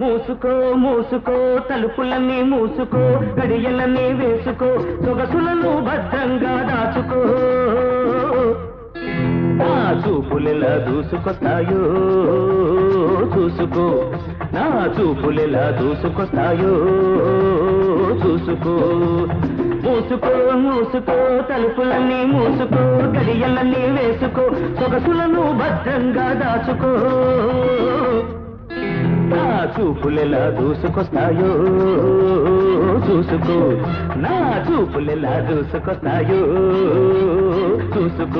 మూసుకో మూసుకో తలుపులన్నీ మూసుకో గడియలన్నీ వేసుకో సొగసులను భద్రంగా దాచుకో నా చూపులెలా దూసుకొస్తాయో చూసుకో నా చూపులెలా దూసుకొస్తాయో చూసుకో మూసుకో మూసుకో తలుపులన్నీ మూసుకో గడియలన్నీ వేసుకో సొగసులను భద్రంగా దాచుకో నా చూపులెలా దూసుకొస్తాయో చూసుకో నా చూపులెలా దూసుకొస్తాయో చూసుకో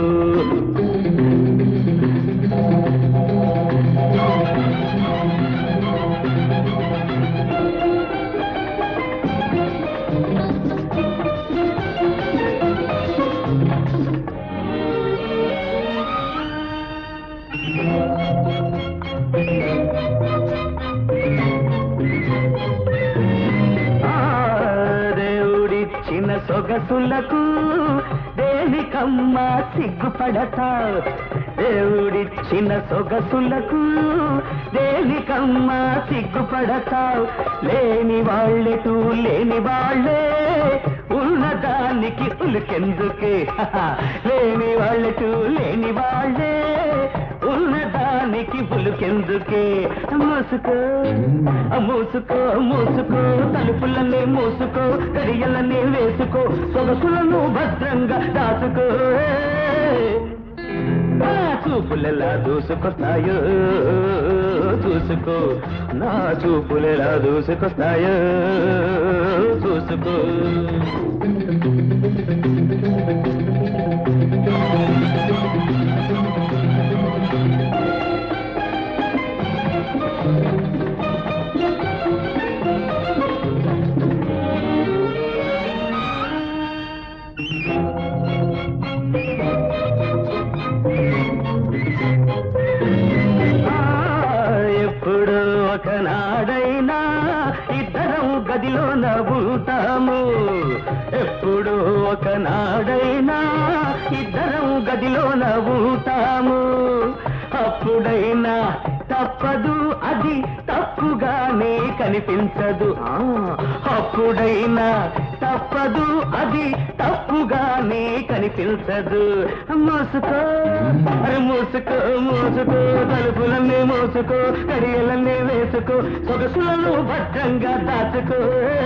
ఆ దేవుడిచ్చిన సొగసులకు దేనికమ్మ సిగ్గుపడతా దేవుడిచ్చిన సొగసులకు దేనికమ్మ సిగ్గుపడతావు లేని వాళ్ళెటు లేని వాళ్ళే ఉన్నదానికి ఉలికెందుకే లేని వాళ్ళెటు లేని వాళ్ళే ఉన్నదానికి పులుకెందుకే మూసుకో మూసుకో మూసుకో తలుపులన్నీ మూసుకో గడియలన్నీ వేసుకో సొగసులను భద్రంగా దాచుకో నా చూపులెలా దూసుకొస్తాయో చూసుకో నా చూపులెలా దూసుకొస్తాయో చూసుకో ఆ, ఎప్పుడు ఒకనాడైనా ఇద్దరం గదిలో నవ్వుతాము ఎప్పుడు ఒకనాడైనా ఇద్దరం గదిలో నవ్వుతాము అప్పుడైనా తప్పదు అది తప్పుగానే కనిపించదు ఆ, అప్పుడైనా తప్పదు అది తప్పుగానే కనిపించదు మోసుకో అరే మోసుకో మోసుకో తలుపులన్నీ మోసుకో కడియలన్నీ వేసుకో సొగసులను భద్రంగా దాచుకో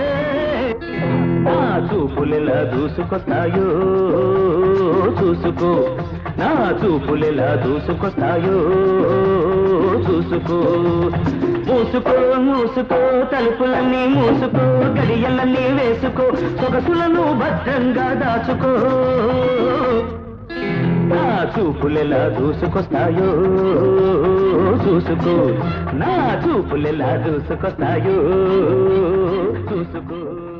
నా చూపులెలా దూసుకొస్తాయో చూసుకో నా చూపులెలా దూసుకొస్తాయో చూసుకో మూసుకో మూసుకో తలుపులన్నీ మూసుకో గడియలన్నీ వేసుకో సొగసులను భద్రంగా దాచుకో నా చూపులెలా దూసుకొస్తాయో చూసుకో నా చూపులెలా దూసుకొస్తాయో చూసుకో